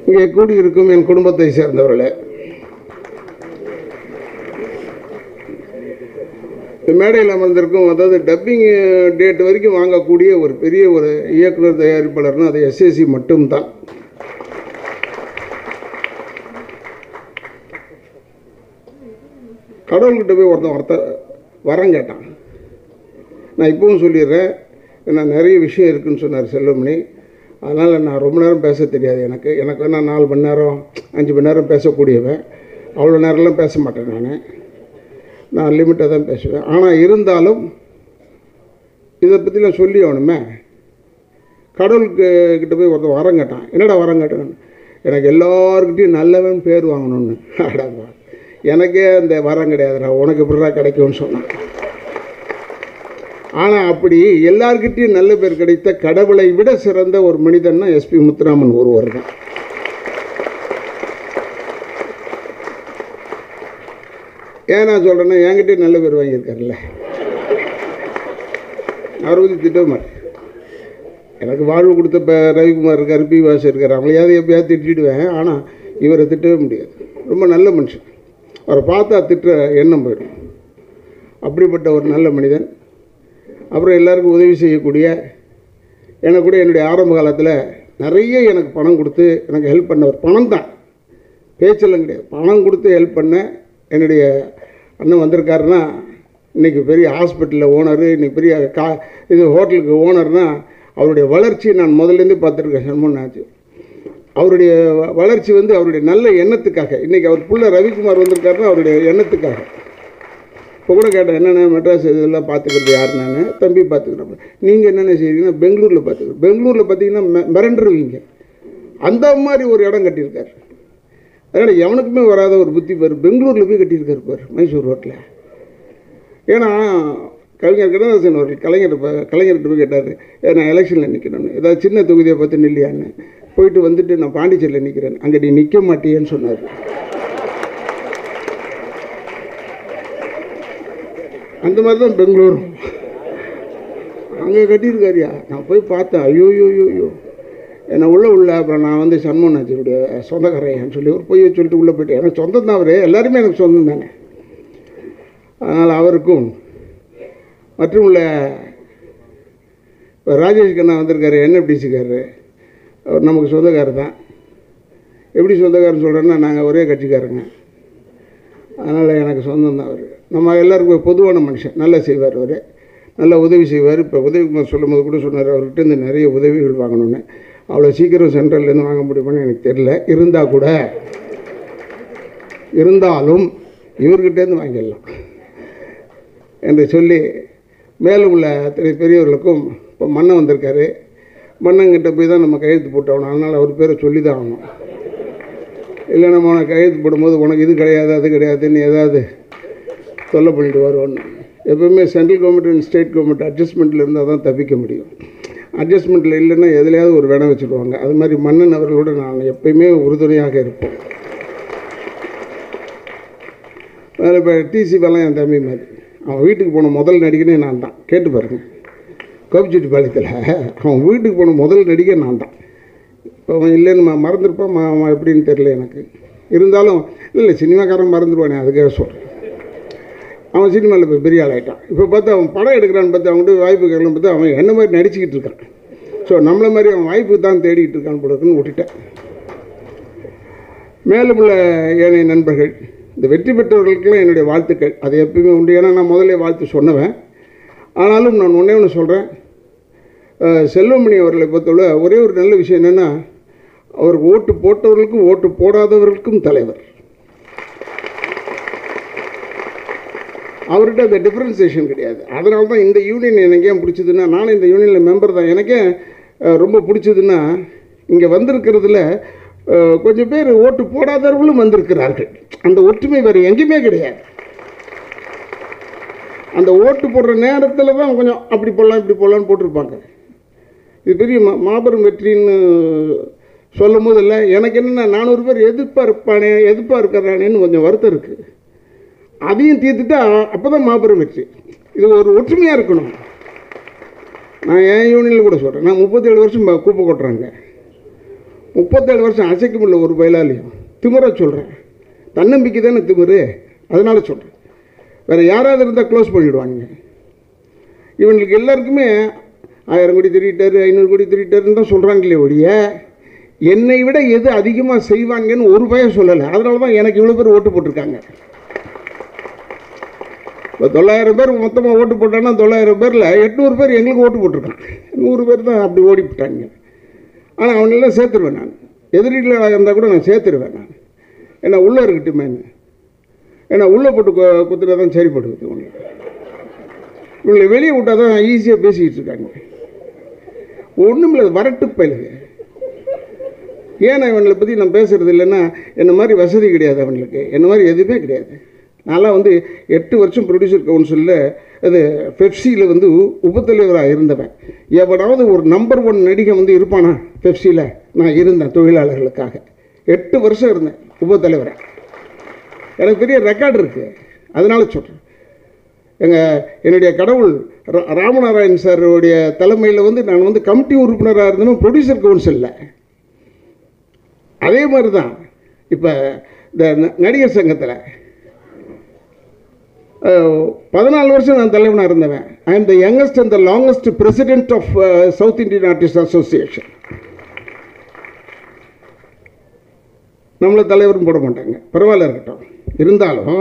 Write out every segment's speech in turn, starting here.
இங்கே கூடியிருக்கும் என் குடும்பத்தை சேர்ந்தவர்களே இந்த மேடையில் அமர்ந்திருக்கும் அதாவது டப்பிங் டேட் வரைக்கும் வாங்கக்கூடிய ஒரு பெரிய ஒரு இயக்குனர் தயாரிப்பாளர்னா அது எஸ்எஸ்சி மட்டும்தான் கடவுள்கிட்ட போய் ஒருத்தன் ஒருத்த வரம் கேட்டான் நான் இப்பவும் சொல்லிடுறேன் நான் நிறைய விஷயம் இருக்குன்னு சொன்னார் செல்வமணி அதனால் நான் ரொம்ப நேரம் பேச தெரியாது எனக்கு எனக்கு வேணா நாலு மணி நேரம் அஞ்சு மணி நேரம் பேசக்கூடியவன் அவ்வளோ நேரம்லாம் பேச மாட்டேன் நான் நான் லிமிட்டாக தான் பேசுவேன் ஆனால் இருந்தாலும் இதை பற்றி நான் சொல்லி ஆகணுமே கடவுளுக்கு கிட்ட போய் ஒருத்தன் வரம் கேட்டான் என்னடா வரம் கேட்டான் எனக்கு எல்லாருக்கிட்டையும் நல்லவன் பேர் வாங்கணும்னு அடாப்பா எனக்கே அந்த வரம் கிடையாதுடா உனக்கு எப்படிடா கிடைக்கும்னு சொன்னான் ஆனால் அப்படி எல்லார்கிட்டையும் நல்ல பேர் கிடைத்த கடவுளை விட சிறந்த ஒரு மனிதன்னா எஸ்பி முத்துராமன் ஒருவர் தான் ஏன் நான் சொல்கிறேன்னா என்கிட்டயும் நல்ல பேர் வாங்கியிருக்காருல்ல அவரை பற்றி திட்ட மாட்டேன் எனக்கு வாழ்வு கொடுத்த இப்போ ரவிக்குமார் இருக்கார் பி வாஸ் இருக்கார் அவங்களையாவது எப்பயாவது திட்டிடுவேன் ஆனால் இவரை திட்டவே முடியாது ரொம்ப நல்ல மனுஷன் அவரை பார்த்தா திட்டுற எண்ணம் போயிடும் அப்படிப்பட்ட ஒரு நல்ல மனிதன் அப்புறம் எல்லாருக்கும் உதவி செய்யக்கூடிய எனக்கு கூட என்னுடைய ஆரம்ப காலத்தில் நிறைய எனக்கு பணம் கொடுத்து எனக்கு ஹெல்ப் பண்ணவர் பணம் தான் பேச்செல்லாம் கிடையாது பணம் கொடுத்து ஹெல்ப் பண்ண என்னுடைய அண்ணன் வந்திருக்காருன்னா இன்றைக்கி பெரிய ஹாஸ்பிட்டலில் ஓனரு இன்றைக்கி பெரிய கா இது ஹோட்டலுக்கு ஓனர்னா அவருடைய வளர்ச்சியை நான் முதல்லேருந்து பார்த்துருக்கேன் சண்முகநாச்சு அவருடைய வ- வளர்ச்சி வந்து அவருடைய நல்ல எண்ணத்துக்காக இன்றைக்கி அவர் புள்ள ரவிக்குமார் வந்திருக்காருன்னா அவருடைய எண்ணத்துக்காக இப்போ கூட கேட்டேன் என்னென்ன மெட்ராஸ் இதெல்லாம் பார்த்துக்கிறது யார் நான் தம்பி பார்த்துக்கிறேன் நீங்கள் என்னென்ன செய்றீங்கன்னா பெங்களூரில் பார்த்துக்கிறேன் பெங்களூரில் பார்த்தீங்கன்னா மெ- மிரண்டுருவீங்க அந்த மாதிரி ஒரு இடம் கட்டியிருக்காரு அதனால் எவனுக்குமே வராத ஒரு புத்தி பாரு பெங்களூரில் போய் கட்டியிருக்காரு பாரு மைசூர் ரோட்டில் ஏன்னா கவிஞர் கண்ணதாசன் அவர்கள் கலைஞர் ப- கலைஞர்கிட்ட போய் கேட்டார் நான் எலெக்ஷனில் நிற்கணும்னு ஏதாவது சின்ன தொகுதியை பார்த்து நில்லையான்னு போயிட்டு வந்துட்டு நான் பாண்டிச்சேரியில் நிற்கிறேன் அங்கே நீ நிற்க மாட்டியேன்னு சொன்னார் அந்த மாதிரி தான் பெங்களூர் அங்கே கட்டியிருக்காருயா நான் போய் பார்த்தேன் ஐயோ ஐயோ ஐயோ ஐயோ என்னை உள்ளே உள்ள அப்புறம் நான் வந்து சண்முகநாச்சியுடைய சொந்தக்காரையான்னு சொல்லி ஒரு பொய்யை சொல்லிட்டு உள்ளே போயிட்டேன் எனக்கு சொந்தம் தான் அவர் எல்லாருமே எனக்கு சொந்தம் தானே அதனால் அவருக்கும் மற்றும் உள்ள இப்போ ராஜேஷ் கண்ணா வந்திருக்காரு என்எஃப்டிசிக்காரரு அவர் நமக்கு சொந்தக்காரர் தான் எப்படி சொந்தக்காரன்னு சொல்கிறேன்னா நாங்கள் ஒரே கட்சிக்காரங்க அதனால் எனக்கு சொந்தம் தான் அவர் நம்ம எல்லாருக்கும் பொதுவான மனுஷன் நல்லா செய்வார் அவர் நல்லா உதவி செய்வார் இப்போ உதவிக்குமார் சொல்லும் போது கூட சொன்னார் அவர்கிட்ட இருந்து நிறைய உதவிகள் வாங்கணும்னு அவ்வளோ சீக்கிரம் சென்ட்ரல்லேருந்து வாங்க முடியுமான்னு எனக்கு தெரியல இருந்தால் கூட இருந்தாலும் இவர்கிட்டேருந்து வாங்கிடலாம் என்று சொல்லி மேலும் உள்ள திரு பெரியவர்களுக்கும் இப்போ மன்னன் வந்திருக்காரு மன்னங்கிட்ட போய் தான் நம்ம கையெழுத்து போட்டாகணும் அதனால் அவர் பேரை சொல்லி தான் ஆகணும் இல்லை நம்ம உனக்கு கையெழுத்து போடும்போது உனக்கு இது கிடையாது அது கிடையாதுன்னு ஏதாவது தொல்லை பண்ணிட்டு வருவோன்னு எப்பவுமே central government and state government அட்ஜஸ்ட்மெண்ட்டில் இருந்தால் தான் தப்பிக்க முடியும் அட்ஜஸ்ட்மெண்ட்டில் இல்லைன்னா எதுலையாவது ஒரு வேணை வச்சுடுவாங்க அது மாதிரி மன்னன் அவர்களோட நான் எப்பயுமே உறுதுணையாக இருப்போம் வேறு இப்போ டிசி பலம் என் தம்பி மாதிரி அவன் வீட்டுக்கு போன முதல் நடிகனே நான் தான் கேட்டு பாருங்க கோபிச்செட்டிப்பாளையத்தில் அவன் வீட்டுக்கு போன முதல் நடிகை நான் தான் இப்போ அவன் இல்லைன்னு ம- மறந்துருப்பான் ம- அவன் எப்படின்னு தெரியல எனக்கு இருந்தாலும் இல்லை சினிமாக்காரன் மறந்துடுவானே அதுக்காக சொல்கிறேன் அவன் சினிமாவில் இப்போ பெரிய ஆள் ஆகிட்டான் இப்போ பார்த்து அவன் படம் எடுக்கிறான்னு பார்த்து அவன்கிட்ட வாய்ப்பு கேட்கலாம் பார்த்து அவன் என்ன மாதிரி நடிச்சுக்கிட்டு இருக்கான் ஸோ நம்மளை மாதிரி அவன் வாய்ப்பு தான் தேடிக்கிட்டு இருக்கான் போல இருக்குன்னு விட்டுட்டேன் மேலும் உள்ள ஏனைய நண்பர்கள் இந்த வெற்றி பெற்றவர்களுக்கெல்லாம் என்னுடைய வாழ்த்துக்கள் அது எப்பயுமே உண்டு ஏன்னா நான் முதல்ல வாழ்த்து சொன்னவன் ஆனாலும் நான் ஒன்றே ஒன்று சொல்கிறேன் செல்வமணி அவர்களை பொறுத்தவரை ஒரே ஒரு நல்ல விஷயம் என்னென்னா அவர் ஓட்டு போட்டவர்களுக்கும் ஓட்டு போடாதவர்களுக்கும் தலைவர் அவர்கிட்ட அந்த டிஃப்ரென்சியேஷன் கிடையாது அதனால தான் இந்த யூனியன் எனக்கு ஏன் பிடிச்சதுன்னா நானும் இந்த யூனியனில் மெம்பர் தான் எனக்கே அஹ், ரொம்ப பிடிச்சதுன்னா இங்கே வந்திருக்கிறதுல அஹ், கொஞ்சம் பேர் ஓட்டு போடாதவர்களும் வந்திருக்கிறார்கள் அந்த ஒற்றுமை வேறு எங்கேயுமே கிடையாது அந்த ஓட்டு போடுற நேரத்தில் தான் கொஞ்சம் அப்படி போடலாம் இப்படி போடலான்னு போட்டிருப்பாங்க இது பெரிய மா மாபெரும் வெற்றின்னு சொல்லும் போதில்ல எனக்கு என்னென்னா நானூறு பேர் எதிர்ப்பாக இருப்பானே எதிர்ப்பாக இருக்கிறானேன்னு கொஞ்சம் வருத்தம் இருக்குது அதையும் தீர்த்துட்டா அப்போ தான் மாபெரும் வெற்றி இது ஒரு ஒற்றுமையாக இருக்கணும் நான் என் யூனியனில் கூட சொல்கிறேன் நான் முப்பத்தேழு வருஷம் ப- கூப்பை கொட்டுறாங்க முப்பத்தேழு வருஷம் அசைக்க முடியல ஒரு பயலாலையும் திமிர சொல்கிறேன் தன்னம்பிக்கை தானே திமிரு அதனால சொல்கிறேன் வேறு யாராவது இருந்தால் க்ளோஸ் பண்ணிவிடுவாங்க இவங்களுக்கு எல்லாருக்குமே ஆயிரம் கோடி திருட்டாரு ஐநூறு கோடி திருட்டாருன்னு தான் சொல்கிறாங்களே ஒழிய என்னை விட எது அதிகமாக செய்வாங்கன்னு ஒரு பயம் சொல்லலை அதனால தான் எனக்கு இவ்வளோ பேர் ஓட்டு போட்டிருக்காங்க இப்போ தொள்ளாயிரம் பேர் மொத்தமாக ஓட்டு போட்டான்னா தொள்ளாயிரம் பேரில் எட்நூறு பேர் எங்களுக்கு ஓட்டு போட்டிருக்கான் நூறு பேர் தான் அப்படி ஓடி போட்டாங்க ஆனால் அவனெல்லாம் சேர்த்துருவேன் நான் எதிரியில் இருந்தால் கூட நான் சேர்த்துருவேன் நான் ஏன்னா உள்ளே இருக்கட்டுமேன்னு ஏன்னா உள்ளே போட்டு கு- குத்துனா தான் சரிப்படுது உங்களுக்கு இவங்களை வெளியே விட்டால் தான் ஈஸியாக பேசிக்கிட்டு இருக்காங்க ஒன்றும் இல்லை வரட்டு பயிலுங்க ஏன் இவங்களை பற்றி நான் பேசுகிறது இல்லைன்னா என்ன மாதிரி வசதி கிடையாது அவங்களுக்கு என்ன மாதிரி எதுவுமே கிடையாது நான்லாம் வந்து எட்டு வருஷம் ப்ரொடியூசர் கவுன்சிலில் அது பெப்சியில் வந்து உபத்தலைவராக இருந்தவன் எவனாவது ஒரு நம்பர் ஒன் நடிகை வந்து இருப்பானா பெப்சியில் நான் இருந்தேன் தொழிலாளர்களுக்காக எட்டு வருஷம் இருந்தேன் உபத்தலைவராக எனக்கு பெரிய ரெக்கார்டு இருக்குது அதனால சொல்கிறேன் எங்கள் என்னுடைய கடவுள் ரா- ராமநாராயண் சாருடைய தலைமையில் வந்து நான் வந்து கமிட்டி உறுப்பினராக இருந்தேன் ப்ரொடியூசர் கவுன்சிலில் அதே மாதிரி தான் இப்போ இந்த ந- நடிகர் சங்கத்தில் பதினாலு வருஷம் நான் தலைவனாக இருந்தவன் I am the youngest and the longest president of South Indian artist association நம்மளை தலைவரும் போட மாட்டாங்க பரவாயில்ல இருக்கட்டும் இருந்தாலும்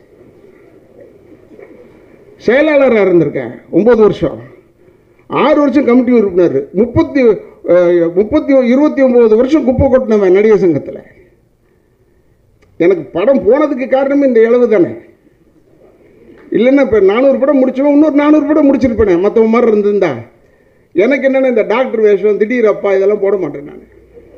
செயலாளராக இருந்திருக்கேன் ஒம்பது வருஷம் ஆறு வருஷம் கமிட்டி உறுப்பினர் முப்பத்தி அஹ், முப்பத்தி இருபத்தி ஒம்பது வருஷம் குப்பை கொட்டினவன் நடிகர் சங்கத்தில் எனக்கு படம் போனதுக்கு காரணமே இந்த இளவு தானே இல்லைன்னா இப்போ நானூறு படம் முடிச்சவன் இன்னொரு நானூறு படம் முடிச்சிருப்பேனே மற்றவங்க மாதிரி இருந்திருந்தா எனக்கு என்னென்ன இந்த டாக்டர் வேஷம் திடீர் அப்பா இதெல்லாம் போட மாட்டேன் நான்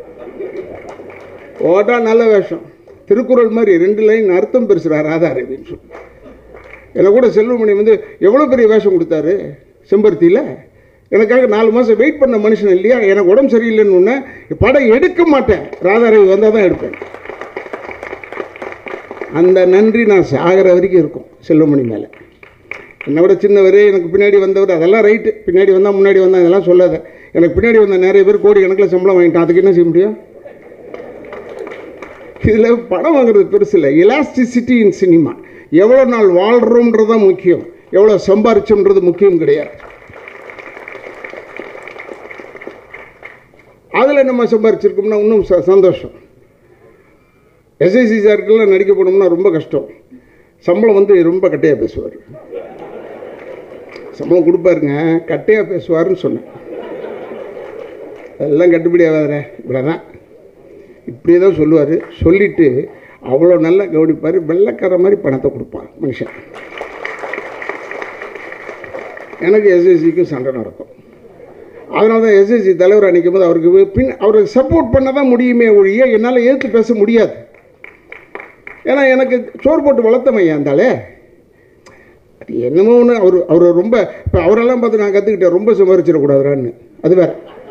ஓட்டா நல்ல வேஷம் திருக்குறள் மாதிரி ரெண்டு லைன் அர்த்தம் பேசுகிறார் ராதாரவின்னு சொல்லி எனக்கு கூட செல்வமணி வந்து எவ்வளோ பெரிய வேஷம் கொடுத்தாரு செம்பருத்தியில் எனக்காக நாலு மாதம் வெயிட் பண்ண மனுஷன் இல்லையா எனக்கு உடம்பு சரியில்லைன்னு ஒன்று படம் எடுக்க மாட்டேன் ராதாரவி வந்தால் தான் எடுப்பேன் அந்த நன்றி நான் சாகிற வரைக்கும் இருக்கும் செல்வமணி மேலே என்னை விட சின்னவர் எனக்கு பின்னாடி வந்தவர் அதெல்லாம் ரைட்டு பின்னாடி வந்தால் முன்னாடி வந்தால் இதெல்லாம் சொல்லாத எனக்கு பின்னாடி வந்த நிறைய பேர் கோடி கணக்கில் சம்பளம் வாங்கிட்டான் அதுக்கு என்ன செய்ய முடியும் இதில் படம் வாங்குறது பெருசு இல்லை எலாஸ்டிசிட்டி இன் சினிமா எவ்வளோ நாள் வாழ்கிறோன்றது தான் முக்கியம் எவ்வளோ சம்பாரிச்சோன்றது முக்கியம் கிடையாது அதில் நம்ம சம்பாரிச்சிருக்கோம்னா இன்னும் ச- சந்தோஷம் எஸ்ஐசி சாருக்கெல்லாம் நடிக்க போனோம்னா ரொம்ப கஷ்டம் சம்பளம் வந்து ரொம்ப கட்டையாக பேசுவார் சம்பளம் கொடுப்பாருங்க கட்டையாக பேசுவாருன்னு சொன்னேன் அதெல்லாம் கட்டுப்படி ஆகாதுற இப்படிதான் இப்படியே தான் சொல்லுவார் சொல்லிட்டு அவ்வளோ நல்லா கவனிப்பார் வெள்ளைக்கார மாதிரி பணத்தை கொடுப்பார் மனுஷன் எனக்கு எஸ்எஸ்சிக்கும் சண்டை நடக்கும் அதனால தான் எஸ்எஸ்சி தலைவராக நிற்கும் போது அவருக்கு பின் அவருக்கு சப்போர்ட் பண்ண தான் முடியுமே ஒழிய என்னால் எதிர்த்து பேச முடியாது ஏன்னா எனக்கு சோறு போட்டு வளர்த்தவன் இருந்தாலே அது என்னமோ ஒன்று அவர் அவர் ரொம்ப இப்போ அவரெல்லாம் பார்த்து நான் கற்றுக்கிட்டேன் ரொம்ப சம்பாரிச்சிடக்கூடாதுறான்னு அது வேற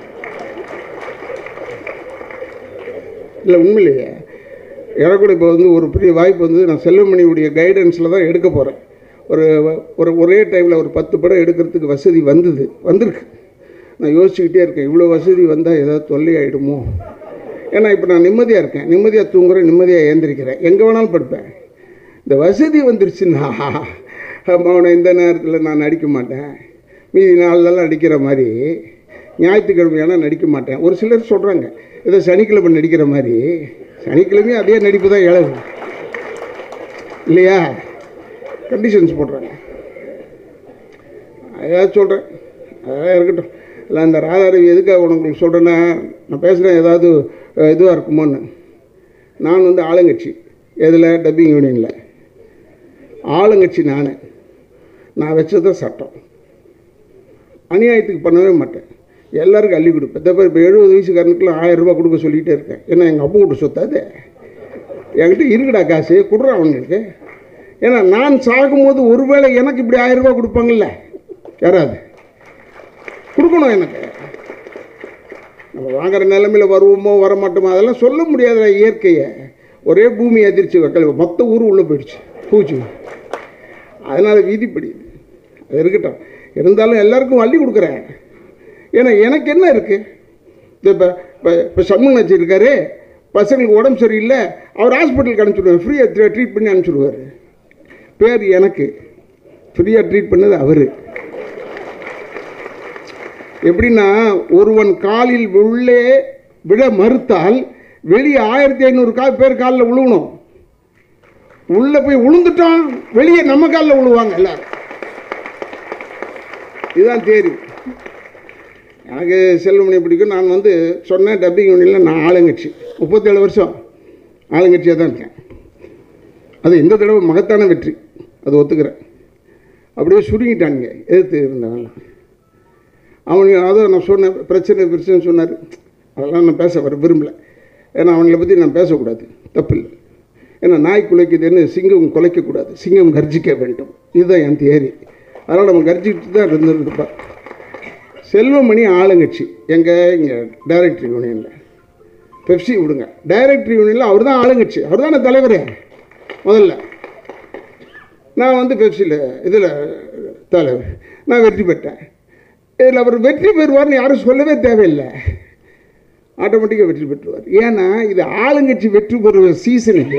இல்லை உண்மையிலேயே எனக்கு கூட இப்போ வந்து ஒரு பெரிய வாய்ப்பு வந்து நான் செல்வமணியுடைய கைடன்ஸில் தான் எடுக்க போகிறேன் ஒரு ஒரு ஒரே டைமில் ஒரு பத்து படம் எடுக்கிறதுக்கு வசதி வந்தது வந்திருக்கு நான் யோசிச்சுக்கிட்டே இருக்கேன் இவ்வளோ வசதி வந்தால் ஏதாவது தொல்லை ஆகிடுமோ ஏன்னா இப்போ நான் நிம்மதியாக இருக்கேன் நிம்மதியாக தூங்குறேன் நிம்மதியாக ஏந்திரிக்கிறேன் எங்கே வேணாலும் படுப்பேன் இந்த வசதி வந்துருச்சுன்னா அவனை இந்த நேரத்தில் நான் நடிக்க மாட்டேன் மீதி நாள்லலாம் நடிக்கிற மாதிரி ஞாயிற்றுக்கிழமையான நடிக்க மாட்டேன் ஒரு சிலர் சொல்கிறாங்க ஏதோ சனிக்கிழமை நடிக்கிற மாதிரி சனிக்கிழமையும் அதே நடிப்பு தான் இழவு இல்லையா கண்டிஷன்ஸ் போடுறாங்க அதாவது சொல்கிறேன் அதெல்லாம் இருக்கட்டும் இல்லை அந்த ராதாரவி எதுக்காக உனக்கு சொல்கிறேன்னா நான் பேசுகிறேன் ஏதாவது இதுவாக இருக்குமோன்னு நான் வந்து ஆளுங்கட்சி எதில் டப்பிங் யூனியனில் ஆளுங்கட்சி நான் நான் வச்சது சட்டம் அநியாயத்துக்கு பண்ணவே மாட்டேன் எல்லாருக்கும் அள்ளி கொடுப்பேன் இந்த இப்போ எழுபது வயசுக்காரனுக்குலாம் ஆயிரம் ரூபாய் கொடுக்க சொல்லிகிட்டே இருக்கேன் ஏன்னா எங்கள் அப்பா வீட்டு சொத்தாது என்கிட்ட இருக்குடா காசு கொடுறா அவங்களுக்கு ஏன்னா நான் சாகும்போது ஒருவேளை எனக்கு இப்படி ஆயிரம் ரூபாய் கொடுப்பாங்கல்ல யாராவது கொடுக்கணும் எனக்கு நம்ம வாங்குற நிலைமையில் வருவோமோ வரமாட்டோமோ அதெல்லாம் சொல்ல முடியாத இயற்கையை ஒரே பூமி அதிர்ச்சி வைக்கல மொத்த ஊர் உள்ளே போயிடுச்சு பூச்சி அதனால் வீதிப்படி இது. அது இருக்கட்டும் இருந்தாலும் எல்லாருக்கும் அள்ளி கொடுக்குறேன் ஏன்னா எனக்கு என்ன இருக்குது இப்போ இப்போ இப்போ சண்முகநாச்சி இருக்காரு பசங்களுக்கு உடம்பு சரியில்லை அவர் ஹாஸ்பிட்டலுக்கு அனுப்பிச்சிடுவார் ஃப்ரீயாக ட்ரீட் பண்ணி அனுப்பிச்சிடுவார் பேர் எனக்கு ஃப்ரீயாக ட்ரீட் பண்ணது அவர் எப்படின்னா ஒருவன் காலில் உள்ளே விட மறுத்தால் வெளியே ஆயிரத்தி ஐநூறு கால் பேர் காலில் விழுவணும் உள்ளே போய் விழுந்துட்டோம் வெளியே நம்ம காலில் விழுவாங்க எல்லாரும் இதுதான் தேரி எனக்கு செல்வமணி பிடிக்கும் நான் வந்து சொன்னேன் டப்பிங் யூனியனில் நான் ஆளுங்கட்சி முப்பத்தேழு வருஷம் ஆளுங்கட்சியாக தான் இருக்கேன் அது இந்த தடவை மகத்தான வெற்றி அது ஒத்துக்கிறேன் அப்படியே சுருங்கிட்டானுங்க எதிர்த்து இருந்தவன்லாம் அவனுக்கு அதான் நான் சொன்னேன் பிரச்சனை பிரச்சனை சொன்னார் அதெல்லாம் நான் பேச வர விரும்பல ஏன்னா அவங்கள பற்றி நான் பேசக்கூடாது தப்பு இல்லை ஏன்னா நாய் குலைக்குதுன்னு சிங்கம் குலைக்கக்கூடாது சிங்கம் கர்ஜிக்க வேண்டும் இதுதான் என் தியரி அதனால் நம்ம கர்ஜிக்கிட்டு தான் இருந்துருப்பா செல்வமணி ஆளுங்கட்சி எங்கள் இங்கே டைரக்டர் யூனியனில் பெப்சி விடுங்க டைரக்டர் யூனியனில் அவர் தான் ஆளுங்கட்சி அவர் தானே தலைவர் முதல்ல நான் வந்து பெப்சியில் இதில் தலைவர் நான் வெற்றி பெற்றேன் இதில் அவர் வெற்றி பெறுவார்னு யாரும் சொல்லவே தேவையில்லை ஆட்டோமேட்டிக்காக வெற்றி பெற்றுவார் ஏன்னா இது ஆளுங்கட்சி வெற்றி பெறுவ சீசன் இது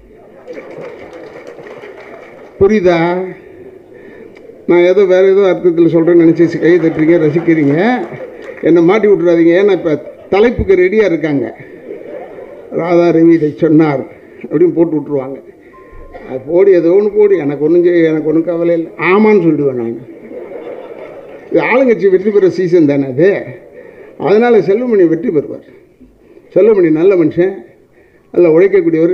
புரியுதா நான் ஏதோ வேறு ஏதோ அர்த்தத்தில் சொல்கிறேன்னு நினச்சி கை தட்டுறீங்க ரசிக்கிறீங்க என்னை மாட்டி விட்றாதீங்க ஏன்னா இப்போ தலைப்புக்கு ரெடியாக இருக்காங்க ராதா ரவி இதை சொன்னார் அப்படின்னு போட்டு விட்ருவாங்க அது போடி ஏதோ ஒன்று போடி எனக்கு ஒன்றும் செய்ய எனக்கு ஒன்றும் கவலை இல்லை ஆமான்னு சொல்லிடுவேன் நான் இது ஆளுங்கட்சி வெற்றி பெற சீசன் தானே அது அதனால் செல்வமணி வெற்றி பெறுவார் செல்வமணி நல்ல மனுஷன் நல்லா உழைக்கக்கூடியவர்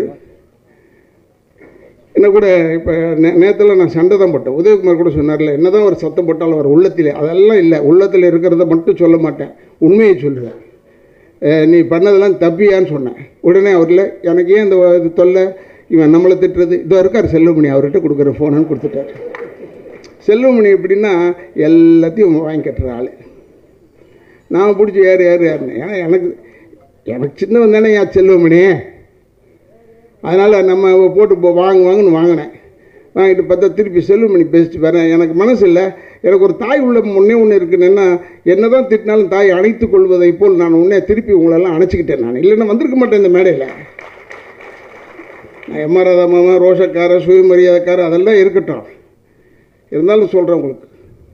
என்ன கூட இப்போ நே நேரத்தில் நான் சண்டை தான் போட்டேன் உதயகுமார் கூட சொன்னார்ல என்ன தான் ஒரு சத்தம் போட்டாலும் அவர் உள்ளத்திலே அதெல்லாம் இல்லை உள்ளத்தில் இருக்கிறத மட்டும் சொல்ல மாட்டேன் உண்மையை சொல்லுவேன் அஹ் நீ பண்ணதெல்லாம் தப்பியான்னு சொன்னேன் உடனே அவரில் எனக்கு ஏன் இந்த இது தொல்லை இவன் நம்மளை திட்டுறது இதோ இருக்கார் செல்வமணி அவர்கிட்ட கொடுக்குற ஃபோனுன்னு கொடுத்துட்டார் செல்வமணி எப்படின்னா எல்லாத்தையும் வாங்கி கட்டுற ஆள் நான் பிடிச்சி ஏறு ஏறு ஏறினேன் ஏன்னா எனக்கு எனக்கு சின்னவன் தானே என் செல்வமணி அதனால் நம்ம போட்டு போ வாங்க வாங்கன்னு வாங்கினேன் வாங்கிட்டு பார்த்தா திருப்பி செல்வமணி பேசிட்டு வரேன் எனக்கு மனசு இல்லை எனக்கு ஒரு தாய் உள்ள முன்னே ஒன்று இருக்குன்னா என்ன தான் திட்டினாலும் தாய் அணைத்து கொள்வதை போல் நான் உன்னே திருப்பி உங்களெல்லாம் அணைச்சிக்கிட்டேன் நான் இல்லைன்னா வந்திருக்க மாட்டேன் இந்த மேடையில் நான் எம்ஆர் ராதா மாமா ரோஷக்கார சுயமரியாதைக்கார அதெல்லாம் இருக்கட்டும் இருந்தாலும் சொல்கிறேன் உங்களுக்கு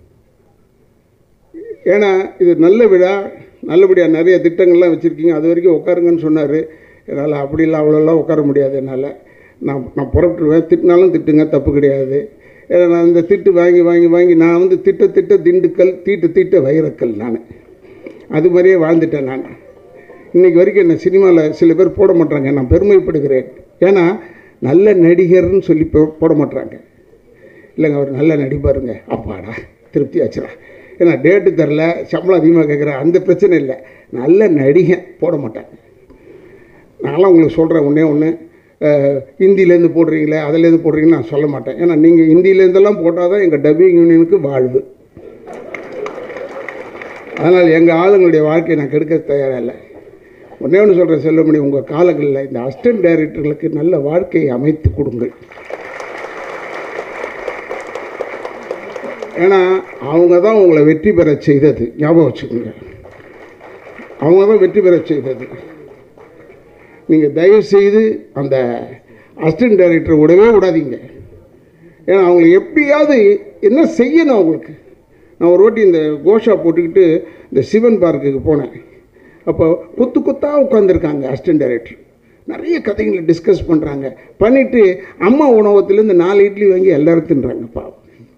ஏன்னா இது நல்ல விழா நல்லபடியாக நிறைய திட்டங்கள்லாம் வச்சுருக்கீங்க அது வரைக்கும் உட்காருங்கன்னு சொன்னார் என்னால் அப்படிலாம் அவ்வளோலாம் உட்கார முடியாது என்னால் நான் நான் புறப்பட்டுருவேன் திட்டினாலும் திட்டுங்க தப்பு கிடையாது ஏன்னா நான் இந்த திட்டு வாங்கி வாங்கி வாங்கி நான் வந்து திட்ட திட்ட திண்டுக்கல் தீட்ட தீட்ட வைரக்கல் நான் அது மாதிரியே வாழ்ந்துட்டேன் நான் இன்றைக்கி வரைக்கும் என்ன சினிமாவில் சில பேர் போட மாட்டாங்க நான் பெருமைப்படுகிறேன் ஏன்னா நல்ல நடிகர்னு சொல்லி போ- போட மாட்டாங்க இல்லைங்க அவர் நல்ல நடிப்பாருங்க அப்பாடா திருப்தி ஆச்சுடா ஏன்னா டேட்டு தரல சம்பளம் அதிகமாக கேட்குறேன் அந்த பிரச்சனை இல்லை நல்ல நடிகன் போட மாட்டாங்க நான்லாம் உங்களுக்கு சொல்கிறேன் ஒன்றே ஒன்று ஹிந்திலேருந்து போடுறீங்களே அதுலேருந்து போடுறீங்கன்னு நான் சொல்ல மாட்டேன் ஏன்னா நீங்கள் ஹிந்திலேருந்தெல்லாம் போட்டால் தான் எங்கள் டப்பிங் யூனியனுக்கு வாழ்வு அதனால் எங்கள் ஆளுங்களுடைய வாழ்க்கையை நான் கெடுக்க தயாராக இல்லை ஒன்றே ஒன்று சொல்கிறேன் செல்வமணி உங்கள் காலங்களில் இந்த அசிஸ்டன்ட் டைரக்டர்களுக்கு நல்ல வாழ்க்கையை அமைத்து கொடுங்கள் ஏன்னா அவங்க தான் உங்களை வெற்றி பெற செய்தது ஞாபகம் வச்சுக்கோங்க அவங்க தான் வெற்றி பெற செய்தது நீங்கள் தயவு செய்து அந்த அசிஸ்டன்ட் டைரக்டரை விடவே விடாதீங்க ஏன்னா அவங்களை எப்படியாவது என்ன செய்யணும் அவங்களுக்கு நான் ஒரு வாட்டி இந்த கோஷா போட்டுக்கிட்டு இந்த சிவன் பார்க்குக்கு போனேன் அப்போ குத்து குத்தாக உட்காந்துருக்காங்க அசிஸ்டன்ட் டைரக்டர் நிறைய கதைகளை டிஸ்கஸ் பண்ணுறாங்க பண்ணிவிட்டு அம்மா உணவகத்துலேருந்து நாலு இட்லி வாங்கி எல்லாரும் தின்றாங்க பாவம்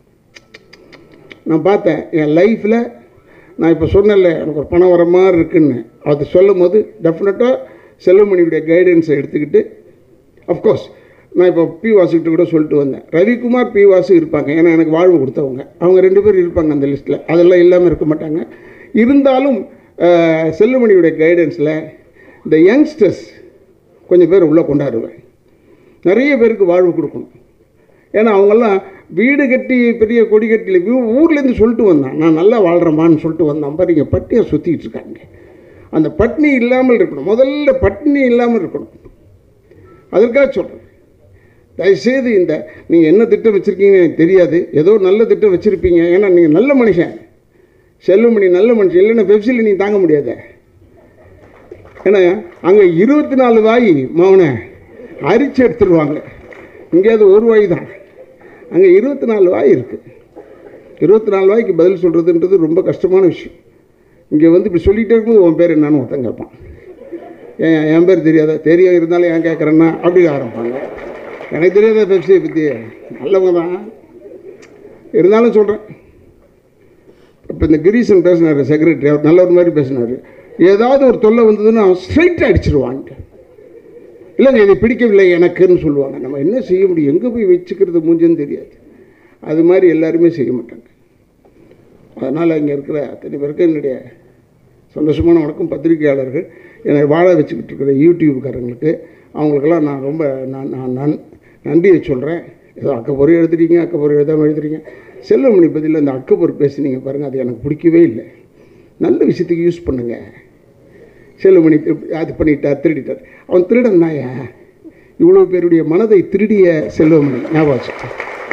நான் பார்த்தேன் என் லைஃப்பில் நான் இப்போ சொன்னேன்ல எனக்கு ஒரு பணம் வர மாதிரி இருக்குன்னு அது சொல்லும் போது டெஃபினட்டாக செல்வமணியுடைய கைடன்ஸை எடுத்துக்கிட்டு அஃப்கோர்ஸ் நான் இப்போ பி வாசுக்கிட்ட கூட சொல்லிட்டு வந்தேன் ரவிக்குமார் பி வாசு இருப்பாங்க ஏன்னா எனக்கு வாழ்வு கொடுத்தவங்க அவங்க ரெண்டு பேரும் இருப்பாங்க அந்த லிஸ்ட்டில் அதெல்லாம் இல்லாமல் இருக்க மாட்டாங்க இருந்தாலும் அஹ், செல்வமணியுடைய கைடன்ஸில் இந்த யங்ஸ்டர்ஸ் கொஞ்சம் பேர் உள்ளே கொண்டாடுவேன் நிறைய பேருக்கு வாழ்வு கொடுக்கணும் ஏன்னா அவங்கெல்லாம் வீடு கட்டி பெரிய கொடி கட்டில ஊர்லேருந்து சொல்லிட்டு வந்தான் நான் நல்லா வாழ்கிறேம்மான்னு சொல்லிட்டு வந்தான் பாருங்க பட்டியை சுற்றிட்டு இருக்காங்க அந்த பட்னி இல்லாமல் இருக்கணும் முதல்ல பட்னி இல்லாமல் இருக்கணும் அதற்காக சொல்கிறேன் தயவுசெய்து இந்த நீங்கள் என்ன திட்டம் வச்சுருக்கீங்கன்னு எனக்கு தெரியாது ஏதோ நல்ல திட்டம் வச்சுருப்பீங்க ஏன்னா நீங்கள் நல்ல மனுஷன் செல்வமணி நல்ல மனுஷன் இல்லைன்னா பெப்சியில் நீ தாங்க முடியாத ஏன்னா அங்கே இருபத்தி நாலு வாய் மௌனை அரிச்சு எடுத்துருவாங்க இங்கேயாவது ஒரு வாய் தான் அங்கே இருபத்தி நாலு வாய் இருக்குது இருபத்தி நாலு வாய்க்கு பதில் சொல்கிறதுன்றது ரொம்ப கஷ்டமான விஷயம் இங்கே வந்து இப்படி சொல்லிகிட்டே இருக்கும்போது உன் பேர் என்னன்னு ஒருத்தன் கேட்பான் ஏன் என் பேர் தெரியாதா தெரியும் இருந்தாலும் ஏன் கேட்குறேன்னா அப்படி ஆரம்பிப்பாங்க எனக்கு தெரியாத பெப்சியை பற்றி நல்லவங்க தான் இருந்தாலும் சொல்கிறேன் இப்போ இந்த கிரீசன் பேசினார் செக்ரட்டரி அவர் நல்ல ஒரு மாதிரி பேசினார் ஏதாவது ஒரு தொல்லை வந்ததுன்னா ஸ்ட்ரைட்டாக அடிச்சிருவாங்க இல்லைங்க இது பிடிக்கவில்லை எனக்குன்னு சொல்லுவாங்க நம்ம என்ன செய்ய முடியும் எங்கே போய் வச்சுக்கிறது மூஞ்சுன்னு தெரியாது அது மாதிரி எல்லாருமே செய்ய மாட்டாங்க அதனால் இங்கே இருக்கிற அத்தனை பேருக்கு என்னுடைய சந்தோஷமான வணக்கம் பத்திரிகையாளர்கள் என்னை வாழ வச்சுக்கிட்டு இருக்கிற யூடியூப்காரங்களுக்கு அவங்களுக்கெல்லாம் நான் ரொம்ப நான் நான் நன் நன்றியை சொல்கிறேன் ஏதோ அக்கப்பொரு எழுதுறீங்க அக்கப்பொரு எழுதாமல் எழுதுறீங்க செல்வமணி பதில் அந்த அக்கப்பொரு பேசுனீங்க பாருங்கள் அது எனக்கு பிடிக்கவே இல்லை நல்ல விஷயத்துக்கு யூஸ் பண்ணுங்க செல்வமணி திரு- அது பண்ணிட்டார் திருடிட்டார் அவன் திருடன் தாயா இவ்வளோ பேருடைய மனதை திருடிய செல்வமணி ஞாபகம் வச்சுக்கோ.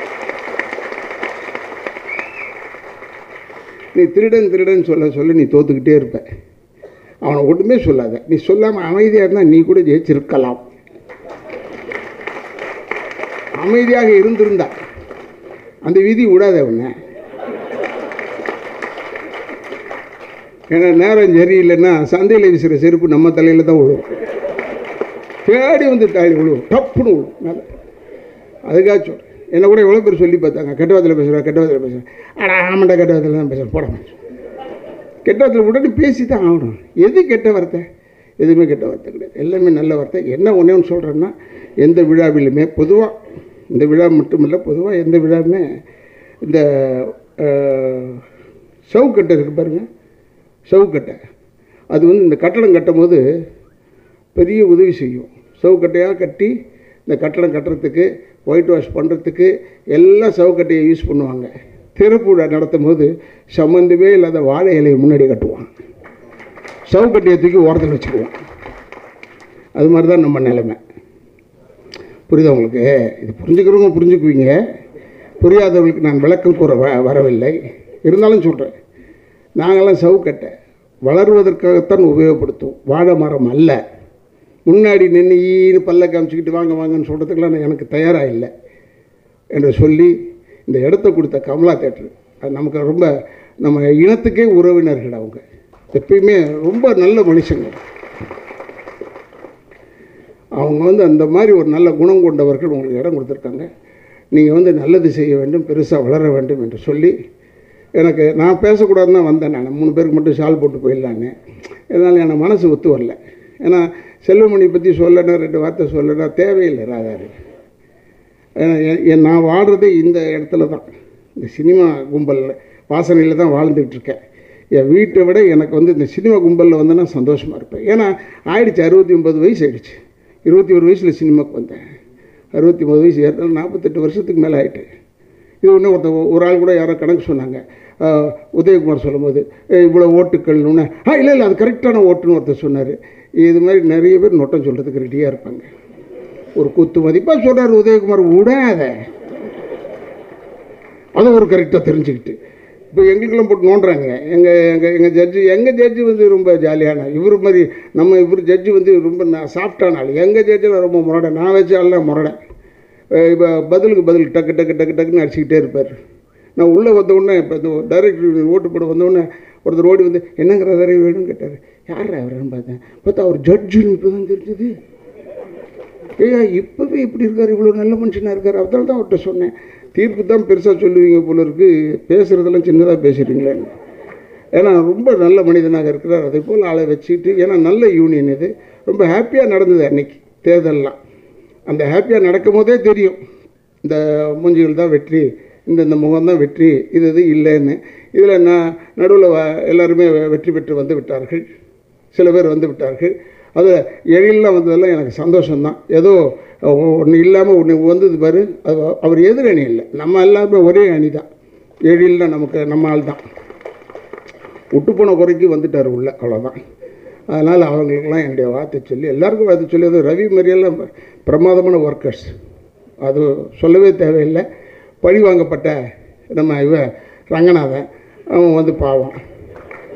நீ திருடன் திருடன் சொல்ல சொல்ல நீ தோத்துக்கிட்டே இருப்ப அவனை ஒன்றுமே சொல்லாத நீ சொல்லாமல் அமைதியாக இருந்தால் நீ கூட ஜெயிச்சிருக்கலாம் அமைதியாக இருந்திருந்தா அந்த விதி விடாத உன்னை ஏன்னா நேரம் சரியில்லைன்னா சந்தையில் வீசுகிற செருப்பு நம்ம தலையில் தான் விழுவும் தேடி வந்து தாழி விழுவும் டப்புன்னு விழுவும் மேலே அதுக்காக சொல்கிறேன் என்ன கூட எவ்வளோ பேர் சொல்லி பார்த்தாங்க கெட்டவாத்தில் பேசுகிறேன் கெட்டவாத்தில் பேசுகிறேன் அடா ஆமாண்டா கெட்டவாத்தில் தான் பேசுகிறேன் போட கெட்டவாத்தில் உடனே பேசி தான் ஆகணும் எது கெட்ட வார்த்தை எதுவுமே கெட்ட வார்த்தை கிடையாது எல்லாமே நல்ல வார்த்தை என்ன ஒன்றே ஒன்று சொல்கிறேன்னா எந்த விழாவிலுமே பொதுவாக இந்த விழா மட்டும் இல்லை பொதுவாக எந்த விழாவுமே இந்த அஹ், சவுக்கட்டை இருக்கு பாருங்க சவுக்கட்டை அது வந்து இந்த கட்டடம் கட்டும் போது பெரிய உதவி செய்யும் சவுக்கட்டையாக கட்டி இந்த கட்டடம் கட்டுறதுக்கு ஒயிட் வாஷ் பண்ணுறதுக்கு எல்லாம் சவுக்கட்டையை யூஸ் பண்ணுவாங்க திறப்பு விழா நடத்தும் போது சம்மந்தமே இல்லாத வாழை இலையை முன்னாடி கட்டுவான் சவுக்கட்டையை தூக்கி ஓரத்தில் வச்சுக்குவோம் அது மாதிரி தான் நம்ம நிலைமை புரியுதா உங்களுக்கு இது புரிஞ்சுக்கிறவங்க புரிஞ்சுக்குவீங்க புரியாதவர்களுக்கு நான் விளக்கம் கூற வ வரவில்லை இருந்தாலும் சொல்கிறேன் நாங்கள்லாம் சவுக்கட்டை வளருவதற்காகத்தான் உபயோகப்படுத்தும் வாழை மரம் அல்ல முன்னாடி நின்று ஈன்னு பல்ல காமிச்சிக்கிட்டு வாங்க வாங்கன்னு சொல்கிறதுக்கெல்லாம் நான் எனக்கு தயாராக இல்லை என்று சொல்லி இந்த இடத்த கொடுத்த கமலா தேட்டர் அது நமக்கு ரொம்ப நம்ம இனத்துக்கே உறவினர்கள் அவங்க எப்பயுமே ரொம்ப நல்ல மனுஷங்க அவங்க வந்து அந்த மாதிரி ஒரு நல்ல குணம் கொண்டவர்கள் உங்களுக்கு இடம் கொடுத்துருக்காங்க நீங்கள் வந்து நல்லது செய்ய வேண்டும் பெருசாக வளர வேண்டும் என்று சொல்லி எனக்கு நான் பேசக்கூடாதுன்னு தான் வந்தேன் நான் மூணு பேருக்கு மட்டும் ஷால் போட்டு போயிடலான்னு இதனால் எனக்கு மனசு ஒத்து வரல ஏன்னா செல்வமணி பற்றி சொல்லனா ரெண்டு வார்த்தை சொல்லனா தேவையில்லை ராதாரு ஏன்னா எ- எ- நான் வாழ்கிறதே இந்த இடத்துல தான் இந்த சினிமா கும்பல் வாசனையில் தான் வாழ்ந்துட்டு இருக்கேன் என் வீட்டை விட எனக்கு வந்து இந்த சினிமா கும்பலில் வந்தேன்னா சந்தோஷமாக இருப்பேன் ஏன்னா ஆயிடுச்சு அறுபத்தி ஒன்பது வயசு ஆயிடுச்சு இருபத்தி ஒரு வயசில் சினிமாக்கு வந்தேன் அறுபத்தி ஒம்பது வயசு ஏற்கனவே நாற்பத்தெட்டு வருஷத்துக்கு மேலே ஆயிட்டு இது ஒன்று ஒருத்த ஒரு ஆள் கூட யாரோ கணக்கு சொன்னாங்க ஆஹ், உதயகுமார் சொல்லும்போது "ஏய், இவ்வளோ ஓட்டுக்கள்னு ஆ இல்லை இல்லை அது கரெக்டான ஓட்டுன்னு ஒருத்தர் சொன்னார் இது மாதிரி நிறைய பேர் நொட்டம் சொல்கிறதுக்கு ரெடியாக இருப்பாங்க ஒரு குத்து மதிப்பாக சொல்கிறார் உதயகுமார் விடாத அதை ஒரு கரெக்டாக தெரிஞ்சுக்கிட்டு இப்போ எங்களுக்கெல்லாம் போட்டு நோண்டுறாங்க எங்கள் எங்கள் எங்கள் ஜட்ஜி எங்கள் ஜட்ஜி வந்து ரொம்ப ஜாலியான இவர் மாதிரி நம்ம இவர் ஜட்ஜி வந்து ரொம்ப நான் சாஃப்டான ஆள் எங்கள் ஜட்ஜில் ரொம்ப முரடை நான் வச்ச ஆள்லாம் முரடை இப்போ பதிலுக்கு பதில் டக்கு டக்கு டக்கு டக்குன்னு அடிச்சுக்கிட்டே இருப்பார் நான் உள்ளே வந்த உடனே இப்போ இந்த டைரக்டர் ஓட்டு போட வந்த உடனே ஒருத்தர் ஓடி வந்து என்னங்கிற வரை வேணும்னு கேட்டார் யார் அவருன்னு பார்த்தேன் பார்த்தா அவர் ஜட்ஜுன்னு இப்போ தான் தெரிஞ்சது ஐயா இப்போவே இப்படி இருக்கார் இவ்வளோ நல்ல மனுஷனாக இருக்கார் அதனால தான் அவர்கிட்ட சொன்னேன் தீர்ப்பு தான் பெருசாக சொல்லுவீங்க போல இருக்கு பேசுகிறதெல்லாம் சின்னதாக பேசுகிறீங்களேன்னு ஏன்னா ரொம்ப நல்ல மனிதனாக இருக்கிறார் அதே போல் ஆளை வச்சுக்கிட்டு ஏன்னா நல்ல யூனியன் இது ரொம்ப ஹாப்பியாக நடந்தது அன்னைக்கு தேர்தல்லாம் அந்த ஹாப்பியாக நடக்கும் போதே தெரியும் இந்த மூஞ்சிகள் தான் வெற்றி இந்த இந்த முகம் தான் வெற்றி இது இது இல்லைன்னு இதில் நான் நடுவில் எல்லாருமே வெ- வெற்றி பெற்று வந்து விட்டார்கள் சில பேர் வந்து விட்டார்கள் அது எழிலெலாம் வந்ததெல்லாம் எனக்கு சந்தோஷம்தான் ஏதோ ஒன்று இல்லாமல் ஒன்று வந்தது பாரு அது அவர் எதிரணி இல்லை நம்ம எல்லாருமே ஒரே அணி தான் எழில்னா நமக்கு நம்ம ஆள் தான் விட்டு போன குறைக்கு வந்துட்டார் உள்ள அவ்வளோதான் அதனால் அவங்களுக்கெல்லாம் என்னுடைய வார்த்தை சொல்லி எல்லாருக்கும் வார்த்தை சொல்லி அது ரவி மாதிரியெல்லாம் பிரமாதமான ஒர்க்கர்ஸ் அது சொல்லவே தேவையில்லை பழி வாங்கப்பட்ட நம்ம இவ ரங்கநாதன் அவன் வந்து பாவம்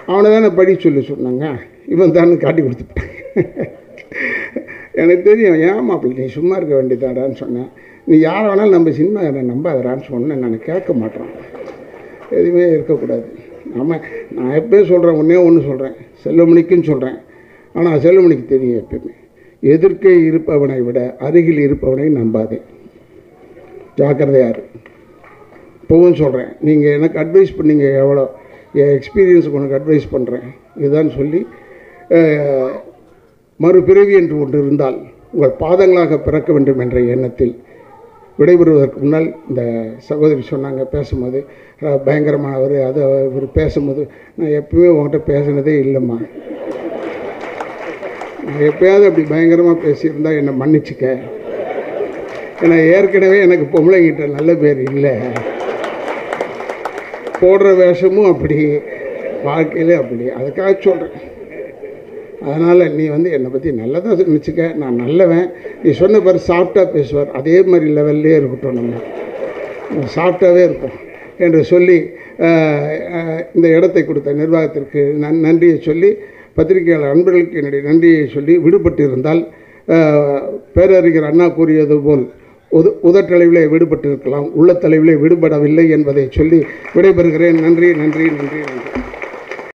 அவனை தானே படி சொல்லி சொன்னாங்க இவன் தானே காட்டி கொடுத்துட்டாங்க எனக்கு தெரியும் ஏன் மாப்பிள்ளை நீ சும்மா இருக்க வேண்டியதாடான்னு சொன்னேன் நீ யாரை வேணாலும் நம்ம சினிமா நம்பாதடான்னு சொன்னேன் நான் கேட்க மாட்டேன் எதுவுமே இருக்கக்கூடாது நம்ம நான் எப்போயும் சொல்கிறேன் ஒன்றே ஒன்று சொல்கிறேன் செல்வமணிக்குன்னு சொல்கிறேன் ஆனால் செல்வமணிக்கு தெரியும் எப்பயுமே எதிர்க்கே இருப்பவனை விட அருகில் இருப்பவனை நம்பாதே ஜாக்கிரதையாரு இப்போவும் சொல்கிறேன் நீங்கள் எனக்கு அட்வைஸ் பண்ணீங்க எவ்வளோ என் எக்ஸ்பீரியன்ஸுக்கு உனக்கு அட்வைஸ் பண்ணுறேன் இதுதான் சொல்லி அஹ், மறுபிறவி என்று ஒன்று இருந்தால் உங்கள் பாதங்களாக பிறக்க வேண்டும் என்ற எண்ணத்தில் விடைபெறுவதற்கு முன்னால் இந்த சகோதரி சொன்னாங்க பேசும்போது அஹ், பயங்கரமானவர் அது இவர் பேசும்போது நான் எப்பவுமே உங்கள்கிட்ட பேசுனதே இல்லைம்மா நான் எப்பயாவது அப்படி பயங்கரமாக பேசியிருந்தா என்னை மன்னிச்சுக்க ஏன்னா ஏற்கனவே எனக்கு பொம்பளைங்கிட்ட நல்ல பேர் இல்லை போடுற வேஷமும் அப்படி வாழ்க்கையிலே அப்படி அதுக்காக சொல்கிறேன் அதனால் நீ வந்து என்னை பற்றி நல்லதாக நினச்சிக்க நான் நல்லவன் நீ சொன்ன பாரு சாஃப்டாக பேசுவார் அதே மாதிரி லெவல்லே இருக்கட்டும் நம்ம சாஃப்டாகவே இருப்போம் என்று சொல்லி அஹ், அஹ், இந்த இடத்தை கொடுத்த நிர்வாகத்திற்கு நன் நன்றியை சொல்லி பத்திரிகையாளர் அன்பர்களுக்கு என்னுடைய நன்றியை சொல்லி விடுபட்டு இருந்தால் அஹ், பேரறிஞர் அண்ணா கூறியது போல் உத உதட்டளவிலே விடுபட்டு இருக்கலாம் உள்ளத்தளவிலே விடுபடவில்லை என்பதை சொல்லி விடைபெறுகிறேன் நன்றி நன்றி நன்றி நன்றி